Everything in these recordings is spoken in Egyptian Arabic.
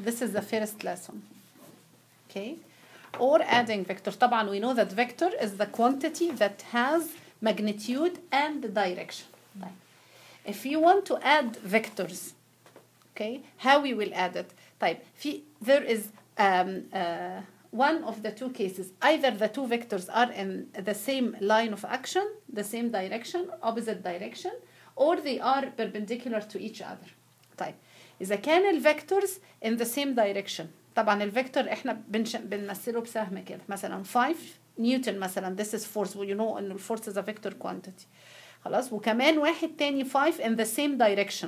this is the first lesson okay or adding vector طبعا we know that vector is the quantity that has magnitude and direction طيب. if you want to add vectors okay how we will add it طيب في there is um, uh, one of the two cases either the two vectors are in the same line of action the same direction opposite direction or they are perpendicular to each other طيب اذا كان الفيكتورز in the same direction طبعا الفيكتور احنا بنش... بنمثله بسهم كده مثلا 5 نيوتن مثلا this is force you know ان الفورس is a vector quantity خلاص وكمان واحد تاني 5 in the same direction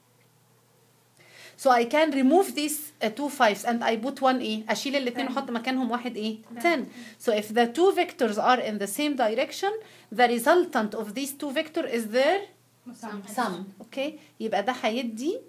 So I can remove these uh, two fives and I put one ايه اشيل الاثنين واحط مكانهم واحد ايه 10 so if the two vectors are in the same direction the resultant of these two vector is their sum okay يبقى ده هيدي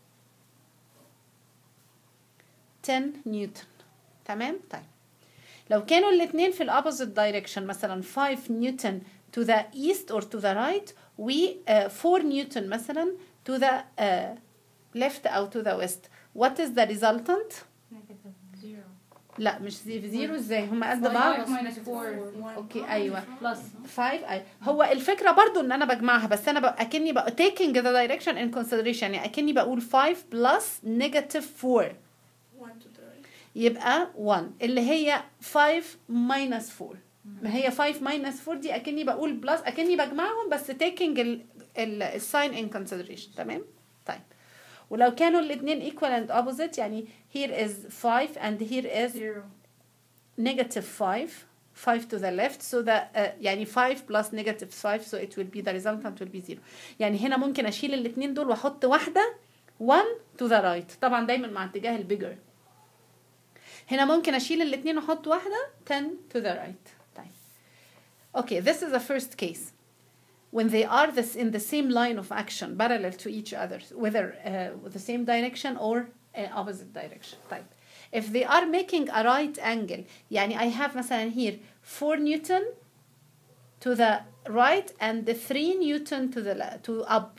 10 نيوتن تمام طيب لو كانوا الاثنين في الopposite direction مثلا 5 نيوتن to the east or to the right و uh, 4 نيوتن مثلا to the uh, left أو to the west what is the resultant Zero. لا مش زي زيرو ازاي هما قد بعض Five minus four. اوكي ايوه Plus. 5 أي. هو الفكره برضو ان انا بجمعها بس انا بق... اكني بق... taking the direction in consideration يعني اكني بقول 5 plus negative 4 One to the right. يبقى 1 اللي هي 5 minus 4 ما هي 5 minus 4 دي اكني بقول بلس اكني بجمعهم بس taking ال ال الساين in consideration تمام طيب ولو كانوا الاثنين equal and opposite يعني here is 5 and here is Zero. negative 5 5 to the left so that uh, يعني 5 plus negative 5 so it will be the resultant will be 0 يعني هنا ممكن اشيل الاثنين دول واحط واحده 1 to the right طبعا دايما مع اتجاه البيجر هنا ممكن اشيل الاثنين واحط واحده 10 to the right طيب okay this is the first case when they are this in the same line of action parallel to each other whether uh, with the same direction or uh, opposite direction طيب if they are making a right angle يعني I have مثلا here 4 Newton to the right and the 3 Newton to the le- to up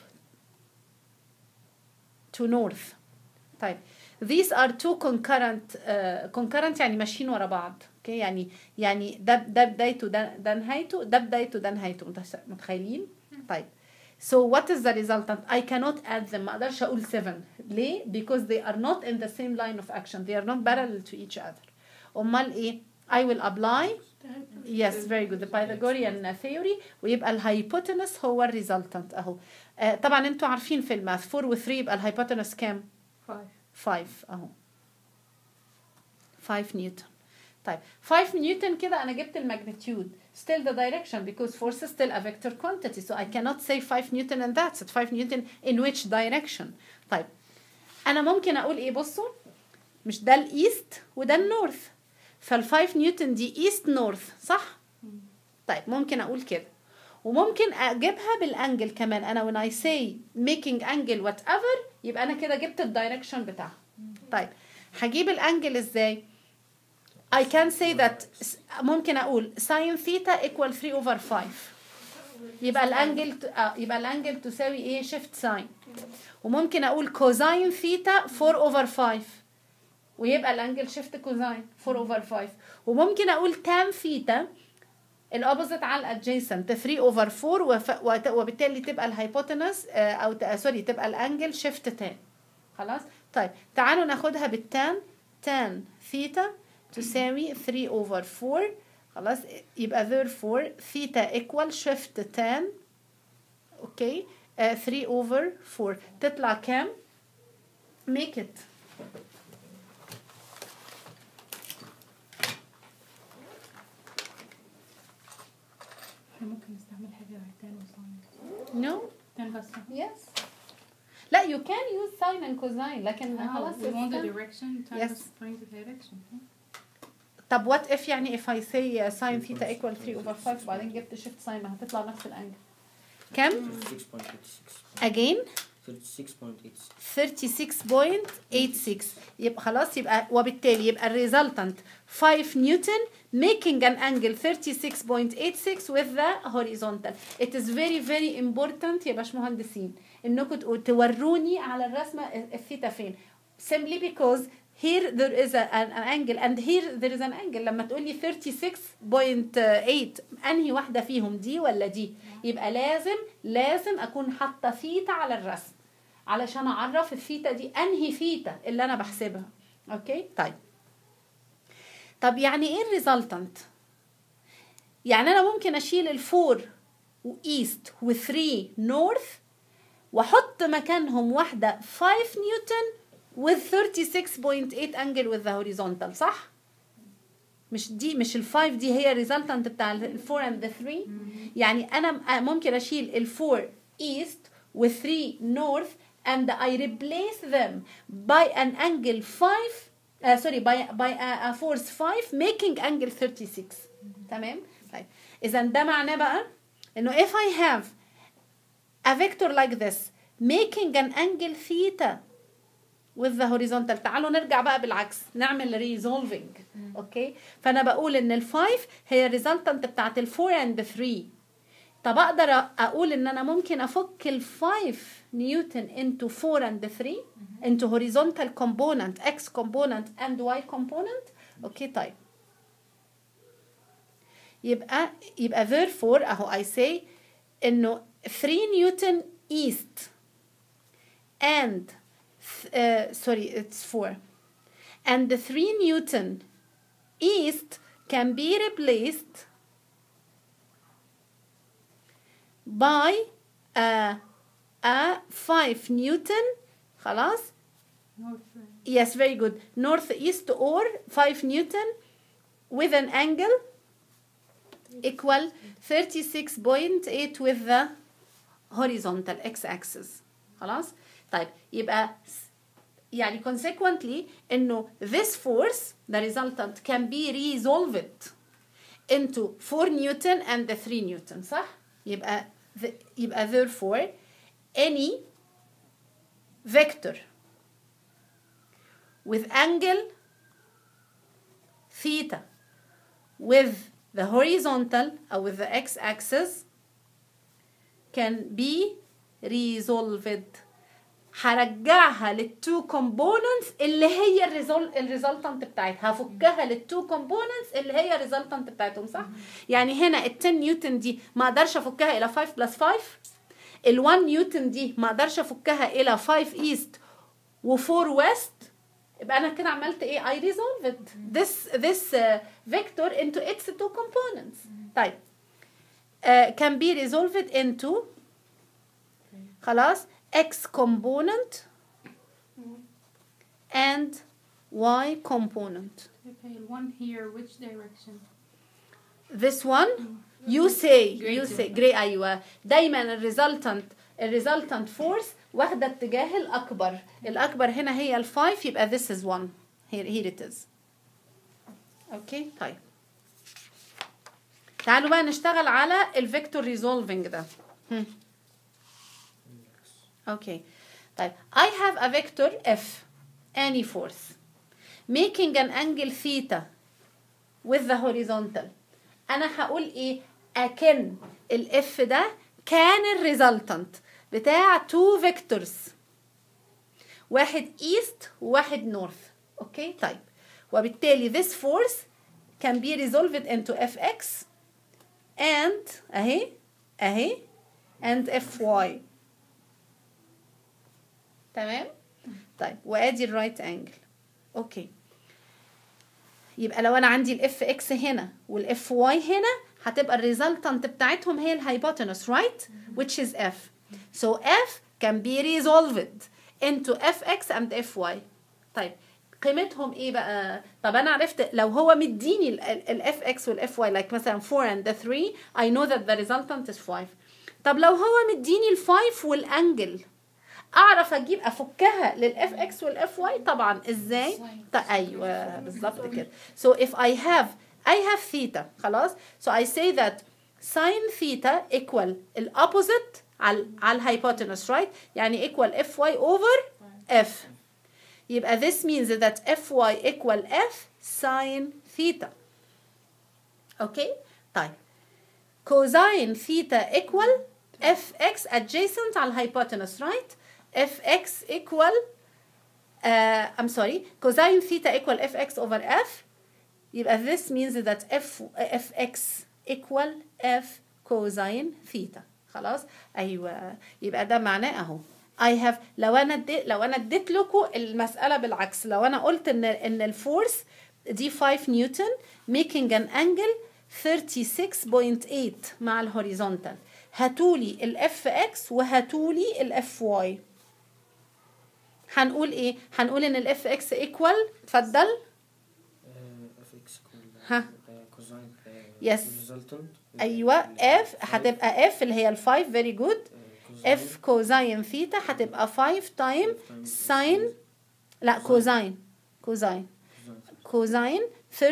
to north طيب these are two concurrent uh, concurrent يعني ماشيين ورا بعض اوكي يعني يعني ده ده بدايته ده ده نهايته ده بدايته ده نهايته متخ- متخيلين طيب so what is the resultant I cannot add them ما اقدرش اقول 7 ليه because they are not in the same line of action they are not parallel to each other امال ايه I will apply yes very good the Pythagorean theory ويبقى الهايبوتنس هو الريزلتنت اهو آه طبعا انتوا عارفين في الماث 4 و 3 يبقى الهايبوتنس كام Five. 5 اهو 5 نيوتن طيب 5 نيوتن كده انا جبت الماجنتيود still the direction because force is still a vector quantity so I cannot say 5 نيوتن and that's it 5 نيوتن in which direction طيب انا ممكن اقول ايه بصوا مش ده الايست وده النورث فال5 نيوتن دي ايست نورث صح طيب ممكن اقول كده وممكن اجيبها بالانجل كمان انا when I say making angle whatever يبقى انا كده جبت الدايركشن بتاعها طيب هجيب الانجل ازاي I can say that s- ممكن اقول sin theta equal 3 over 5 يبقى الانجل ت- آه، يبقى الانجل تساوي ايه شيفت ساين وممكن اقول كوزاين ثيتا 4 over 5 ويبقى الانجل شيفت كوزاين 4 over 5 وممكن اقول تان ثيتا الاوبوزيت على الادجيسنت 3 اوفر 4 وف... وت- وبالتالي تبقى الهايبوتنس آه، او ت- سوري تبقى الانجل شيفت تان خلاص طيب تعالوا ناخدها بالتان تان ثيتا تساوي 3 اوفر 4 خلاص يبقى therefore ثيتا ايكوال شيفت تان اوكي آه، 3 اوفر 4 تطلع كام make it احنا ممكن نستعمل حاجة تاني وصاين no تاني بس yes لا you can use sine and cosine لكن خلاص we want the it's- direction time Yes. yes. find the direction طب what if يعني if I say uh, sin theta equal 3 over 5 وبعدين جبت shift sin ما هتطلع نفس الانجل كم 36.86 again 36.86 36.86 يبقى خلاص يبقى وبالتالي يبقى الريزلتنت 5 نيوتن making an angle 36.86 with the horizontal it is very very important يا باشمهندسين انكم تقو- توروني على الرسمه الثيتا فين simply because here there is a, an, an angle and here there is an angle لما تقول لي 36.8 انهي واحده فيهم دي ولا دي يبقى لازم لازم اكون حاطه ثيتا على الرسم علشان اعرف الثيتا دي انهي ثيتا اللي انا بحسبها اوكي طيب طب يعني ايه الريزلتنت يعني انا ممكن اشيل الفور وايست و3 نورث واحط مكانهم واحده 5 نيوتن with 36.8 angle with the horizontal صح؟ مش دي مش ال 5 دي هي resultant بتاع ال 4 and the 3 يعني انا ممكن اشيل ال 4 east و 3 north and I replace them by an angle 5 uh, sorry by by a, a force 5 making angle 36 تمام طيب اذا ده معناه بقى انه if I have a vector like this making an angle theta with the horizontal تعالوا نرجع بقى بالعكس نعمل resolving اوكي فانا بقول ان ال 5 هي resultant بتاعت ال 4 and the 3 طب اقدر اقول ان انا ممكن افك ال 5 نيوتن into 4 and 3 into horizontal component x component and y component اوكي طيب يبقى يبقى therefore اهو I say انه 3 نيوتن east and uh, sorry it's 4 and the 3 newton east can be replaced by a, a 5 newton خلاص North yes very good northeast or 5 newton with an angle equal 36.8 with the horizontal x-axis خلاص طيب يبقى يعني consequently انه this force the resultant can be resolved into 4 newton and the 3 newton صح يبقى the, يبقى therefore any vector with angle theta with the horizontal or with the x-axis can be resolved هرجعها للتو كومبوننتس اللي هي الريزلتنت بتاعتها هفكها للتو كومبوننتس اللي هي الريزلتنت بتاعتهم صح يعني هنا ال 10 نيوتن دي ما اقدرش افكها الى 5 بلس 5 ال 1 نيوتن دي ما اقدرش افكها الى 5 ايست و4 ويست يبقى انا كده عملت ايه I resolved this this uh, vector into its two components طيب uh, can be resolved into خلاص x component and y component Okay, one here, which direction? this one you say Great. you say great ايوه دايما الريزلتنت الريزلتنت فورس واخده اتجاه الاكبر الاكبر هنا هي الفايف يبقى this is one here here it is اوكي طيب تعالوا بقى نشتغل على الفيكتور ريزولفنج ده هم. اوكي طيب I have a vector f any force making an angle theta with the horizontal انا هقول ايه اكن الاف ده كان الريزلتنت بتاع تو فيكتورز واحد ايست وواحد نورث اوكي طيب وبالتالي this force can be resolved into fx and اهي اهي and fy تمام طيب وادي الرايت انجل اوكي يبقى لو انا عندي الاف اكس هنا والاف واي هنا هتبقى الريزلتنت بتاعتهم هي الهايبوتنس right which is f so f can be resolved into fx and fy طيب قيمتهم ايه بقى طب انا عرفت لو هو مديني الاف اكس والاف واي like مثلا 4 and the 3 I know that the resultant is 5 طب لو هو مديني ال 5 والانجل اعرف اجيب افكها للاف اكس والاف واي طبعا ازاي طيب ايوه بالظبط كده so if I have I have theta خلاص so I say that sin theta equal الopposite على على الهايبوتنس right يعني equal fy over f يبقى this means that fy equal f sin theta okay طيب cosine theta equal fx adjacent على الهايبوتنس right fx equal uh, I'm sorry cosine theta equal fx over f يبقى this means that f fx equal f cosine theta خلاص ايوه يبقى ده معناه اهو I have لو انا اديت لو انا اديت لكم المساله بالعكس لو انا قلت ان ان الفورس دي 5 نيوتن making an angle 36.8 مع الهوريزونتال هاتولي الاف اكس وهاتولي الاف واي هنقول ايه هنقول ان الاف اكس ايكوال اتفضل اف اكس ها. كوزاين Yes. ريزلتنت ايوه اف هتبقى اف اللي هي الفايف فيري جود اف كوزاين ثيتا هتبقى 5 تايم ساين لا كوزاين كوزاين كوزاين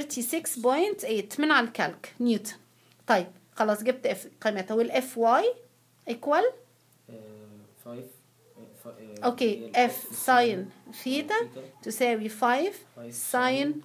36.8 من على الكالك نيوتن طيب خلاص جبت اف قيمتها والاف واي ايكوال 5 اوكي اف ساين ثيتا تساوي 5 ساين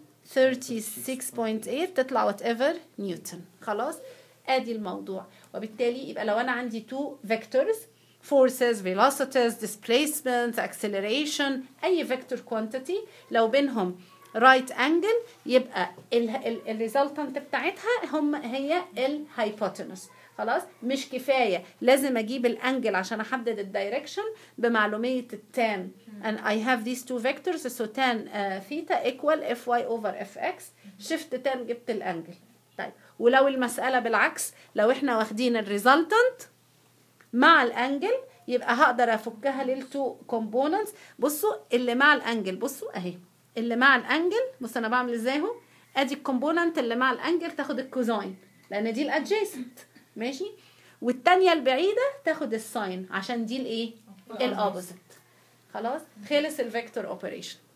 36.8 تطلع وات ايفر نيوتن خلاص ادي الموضوع وبالتالي يبقى لو انا عندي تو فيكتورز forces velocities displacement acceleration اي vector quantity لو بينهم right angle يبقى الريزلتنت بتاعتها هم هي الهايبوتنس خلاص مش كفايه لازم اجيب الانجل عشان احدد الدايركشن بمعلوميه التان and I have these two vectors so tan uh, theta equal fy over fx shift tan جبت الانجل طيب ولو المساله بالعكس لو احنا واخدين الريزلتنت مع الانجل يبقى هقدر افكها للتو كومبوننتس بصوا اللي مع الانجل بصوا اهي اللي مع الانجل بص انا بعمل ازاي اهو ادي الكومبوننت اللي مع الانجل تاخد الكوزاين لان دي الادجيسنت ماشي والتانية البعيدة تاخد الساين عشان دي الايه الاوبوزيت خلاص خلص الفيكتور اوبريشن